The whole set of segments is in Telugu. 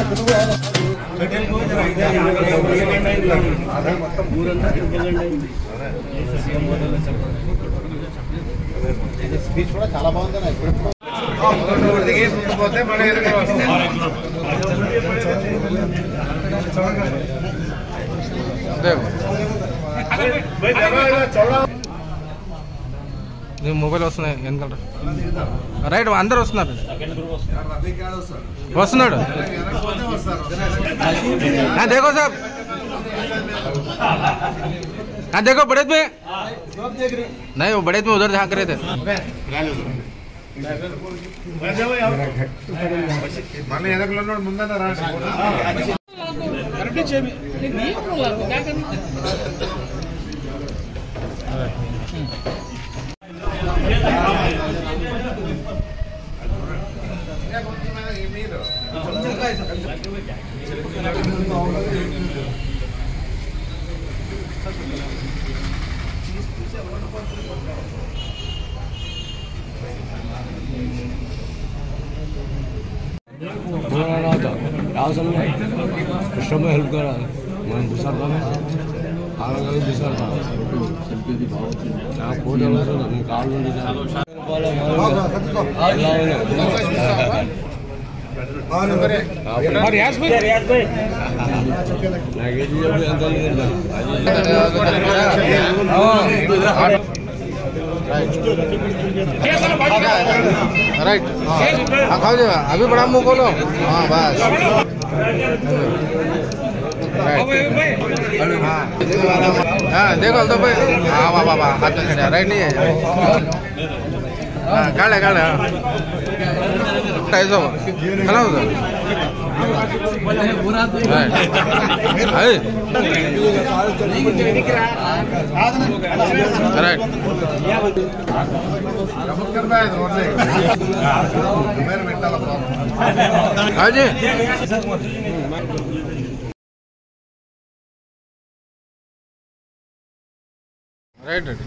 స్పీచ్ కూడా చాలా బాగుంది నాకు ఇప్పుడు పోతే మన ఎదురుగా వస్తాయి నీ మొబైల్ వస్తున్నాయి వెనకాల రైట్ అందరు వస్తున్నారు వస్తున్నాడు हाँ देखो साहब हाँ देखो बड़े में नहीं वो बड़े में उधर झांक रहे थे మన ఎదురులో ఉన్నాడు ముందన్న రాసి बोला था क्या समझ कृष्ण में हेल्प करा मैं दूसरा था ना अलग अलग दूसरा था నాకు ఫోటో నేను కాళ్ళు నుండి నాకేది చెప్పి ఎంత राइट हाँ खाओ देगा अभी बड़ा मुंह खोलो हाँ बस Right. हाँ देखो तो भाई हाँ वाह वाह वाह हाथ में चढ़ा राइट नहीं है हाँ काले काले हाँ ऐसा खड़ा हो राइट हाँ जी రైట్ రైట్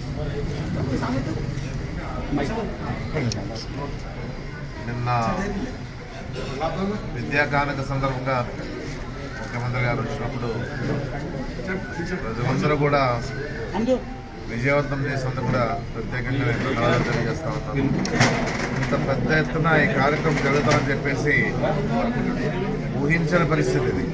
నిన్న విద్యా కానుక సందర్భంగా ముఖ్యమంత్రి గారు వచ్చినప్పుడు ప్రజలందరూ కూడా విజయవంతం చేసినందుకు కూడా ప్రత్యేకంగా నేను ధన్యవాదాలు తెలియజేస్తా ఉన్నాను ఇంత పెద్ద ఎత్తున ఈ కార్యక్రమం జరుగుతామని చెప్పేసి ఊహించని పరిస్థితి ఇది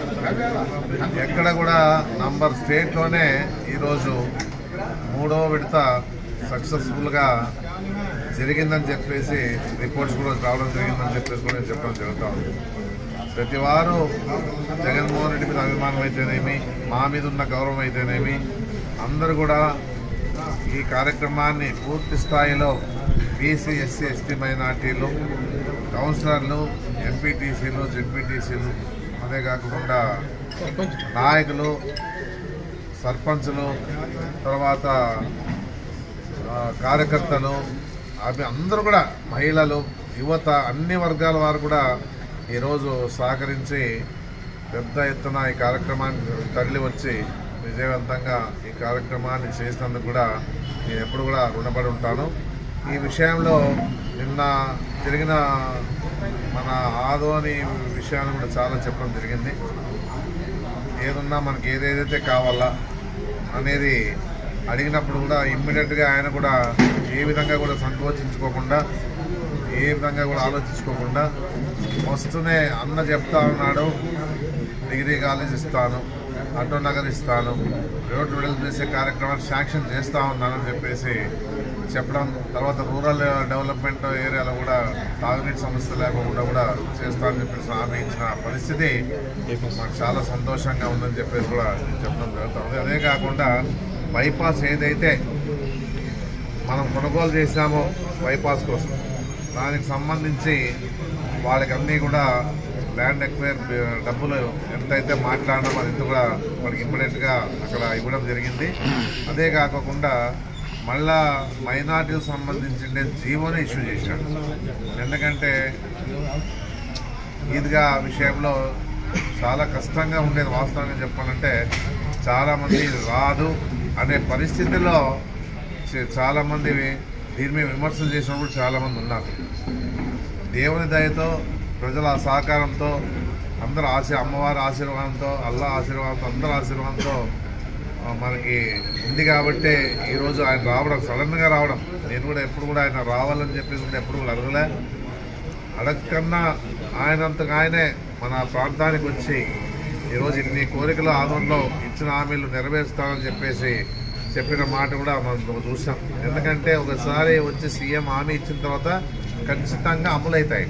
ఎక్కడ కూడా నంబర్ స్టేట్లోనే ఈరోజు మూడో విడత సక్సెస్ఫుల్గా జరిగిందని చెప్పేసి రిపోర్ట్స్ కూడా రావడం జరిగిందని చెప్పేసి కూడా నేను చెప్పడం జరుగుతూ ఉంది ప్రతి వారు జగన్మోహన్ రెడ్డి మీద అభిమానం అయితేనేమి మా మీద ఉన్న గౌరవం అయితేనేమి అందరూ కూడా ఈ కార్యక్రమాన్ని పూర్తి స్థాయిలో బీసీ ఎస్సీ ఎస్టీ మైనార్టీలు కౌన్సిలర్లు ఎంపీటీసీలు జెడ్పీటీసీలు అదే కాకుండా నాయకులు సర్పంచులు తర్వాత ఆ, కార్యకర్తలు అవి అందరూ కూడా మహిళలు యువత అన్ని వర్గాల వారు కూడా ఈరోజు సహకరించి పెద్ద ఎత్తున ఈ కార్యక్రమాన్ని తరలి వచ్చి విజయవంతంగా ఈ కార్యక్రమాన్ని చేసినందుకు కూడా నేను ఎప్పుడు కూడా రుణపడి ఉంటాను ఈ విషయంలో నిన్న జరిగిన మన ఆదోని విషయాన్ని కూడా చాలా చెప్పడం జరిగింది ఏదున్నా మనకి ఏదేదైతే కావాలా అనేది అడిగినప్పుడు కూడా ఇమ్మీడియట్గా ఆయన కూడా ఏ విధంగా కూడా సంకోచించుకోకుండా ఏ విధంగా కూడా ఆలోచించుకోకుండా వస్తూనే అన్న చెప్తా ఉన్నాడు డిగ్రీ కాలేజ్ ఇస్తాను ఆటో నగర్ ఇస్తాను రోడ్డు విడుదల చేసే కార్యక్రమాలు శాంక్షన్ చేస్తా ఉన్నానని చెప్పేసి చెప్పడం తర్వాత రూరల్ డెవలప్మెంట్ ఏరియాలో కూడా తాగునీటి సమస్య లేకుండా కూడా చేస్తానని చెప్పేసి హామీ ఇచ్చిన పరిస్థితి మాకు చాలా సంతోషంగా ఉందని చెప్పేసి కూడా నేను చెప్పడం జరుగుతుంది అదే కాకుండా బైపాస్ ఏదైతే మనం కొనుగోలు చేశామో బైపాస్ కోసం దానికి సంబంధించి వాళ్ళకి అన్నీ కూడా ల్యాండ్ ఎక్వైర్ డబ్బులు ఎంతైతే మాట్లాడినామో అది ఎంత కూడా మనకి ఇమ్మీడియట్గా అక్కడ ఇవ్వడం జరిగింది అదే కాకుండా మళ్ళా మైనార్టీలకు సంబంధించి జీవోని ఇష్యూ చేశాడు ఎందుకంటే ఈద్గా విషయంలో చాలా కష్టంగా ఉండేది వాస్తవంగా చెప్పాలంటే చాలామంది రాదు అనే పరిస్థితిలో చే- చాలామంది దీని మీద విమర్శలు చేసినప్పుడు చాలామంది ఉన్నారు దేవుని దయతో ప్రజల సహకారంతో అందరు ఆశీ అమ్మవారి ఆశీర్వాదంతో అల్లా ఆశీర్వాదంతో అందరి ఆశీర్వాదంతో ఆ, మనకి ఉంది కాబట్టి ఈరోజు ఆయన రావడం సడన్గా రావడం నేను కూడా ఎప్పుడు కూడా ఆయన రావాలని చెప్పేసి కూడా ఎప్పుడు కూడా అడగలే అడగకన్నా ఆయనంతగా ఆయనే మన ప్రాంతానికి వచ్చి ఈరోజు ఇన్ని కోరికల ఆనందంలో ఇచ్చిన హామీలు నెరవేరుస్తానని చెప్పేసి చెప్పిన మాట కూడా మనం చూసాం ఎందుకంటే ఒకసారి వచ్చి సీఎం హామీ ఇచ్చిన తర్వాత ఖచ్చితంగా అమలవుతాయి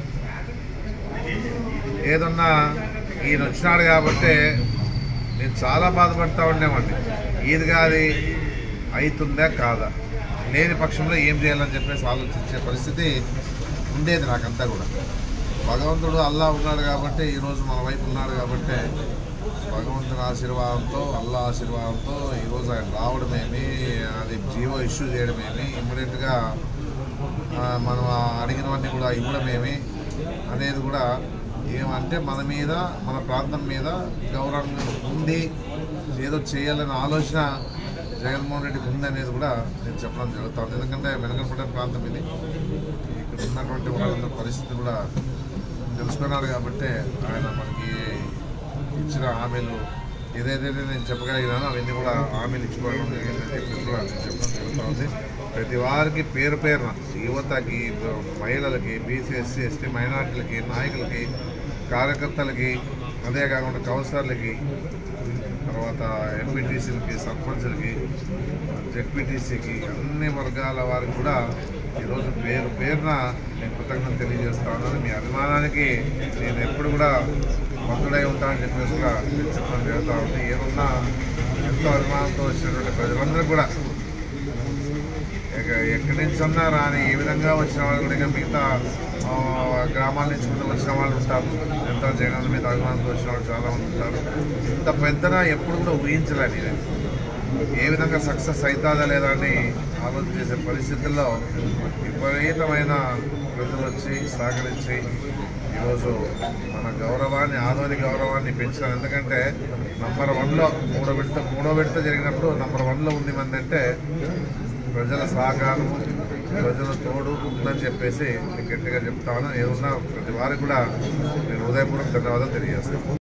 ఏదన్నా ఈయన వచ్చినాడు కాబట్టి నేను చాలా బాధపడతా ఉండేవాడిని ఈదిగా అది అవుతుందా కాదా లేని పక్షంలో ఏం చేయాలని చెప్పేసి ఆలోచించే పరిస్థితి ఉండేది నాకంతా కూడా భగవంతుడు అల్లా ఉన్నాడు కాబట్టి ఈరోజు మన వైపు ఉన్నాడు కాబట్టి భగవంతుని ఆశీర్వాదంతో అల్లా ఆశీర్వాదంతో ఈరోజు ఆయన రావడమేమి అది జీవో ఇష్యూ చేయడమేమి ఇమ్మీడియట్గా మనం అడిగినవన్నీ కూడా ఇవ్వడమేమి అనేది కూడా ఏమంటే మన మీద మన ప్రాంతం మీద గౌరవం ఉంది ఏదో చేయాలనే ఆలోచన జగన్మోహన్ రెడ్డికి ఉందనేది కూడా నేను చెప్పడం జరుగుతుంది ఎందుకంటే వెనకబడ్డ ప్రాంతం ఇది ఇక్కడ ఉన్నటువంటి వాళ్ళ పరిస్థితి కూడా తెలుసుకున్నారు కాబట్టి ఆయన మనకి ఇచ్చిన హామీలు ఏదైతే నేను చెప్పగలిగినానో అవన్నీ కూడా హామీలు ఇచ్చుకోవడం జరిగిందని చెప్పి కూడా నేను చెప్పడం జరుగుతుంది ప్రతి వారికి పేరు పేరున యువతకి మహిళలకి బీసీ ఎస్సీ ఎస్టీ మైనార్టీలకి నాయకులకి కార్యకర్తలకి అదే కాకుండా కౌన్సిలర్లకి తర్వాత ఎంపీటీసీలకి సర్పంచులకి జెడ్పీటీసీకి అన్ని వర్గాల వారికి కూడా ఈరోజు పేరు పేరున నేను కృతజ్ఞత తెలియజేస్తాను మీ అభిమానానికి నేను ఎప్పుడు కూడా భక్తుడై ఉంటానని చెప్పేసి కూడా నేను చెప్పడం జరుగుతూ ఉంది ఏమన్నా ఎంతో అభిమానంతో వచ్చినటువంటి ప్రజలందరూ కూడా ఇక ఎక్కడి నుంచి అన్నా రాని ఏ విధంగా వచ్చిన వాళ్ళు కూడా ఇక మిగతా ఆ, గ్రామాల నుంచి కూడా వచ్చిన వాళ్ళు ఉంటారు ఎంతో జగన్ మీద అభిమానంతో వచ్చిన వాళ్ళు చాలా మంది ఉంటారు ఇంత పెద్దన ఎప్పుడు కూడా ఊహించలేని నేను ఏ విధంగా సక్సెస్ అవుతుందా లేదా అని ఆలోచన చేసే పరిస్థితుల్లో విపరీతమైన ప్రజలు వచ్చి సహకరించి ఈరోజు మన గౌరవాన్ని ఆదోని గౌరవాన్ని పెంచారు ఎందుకంటే నంబర్ వన్లో మూడో విడత మూడో విడత జరిగినప్పుడు నంబర్ వన్లో ఉంది మంది అంటే ప్రజల సహకారం ప్రజల తోడు ఉందని చెప్పేసి నేను గట్టిగా చెప్తాను ఏదన్నా ప్రతి వారికి కూడా నేను హృదయపూర్వక ధన్యవాదాలు తెలియజేస్తాను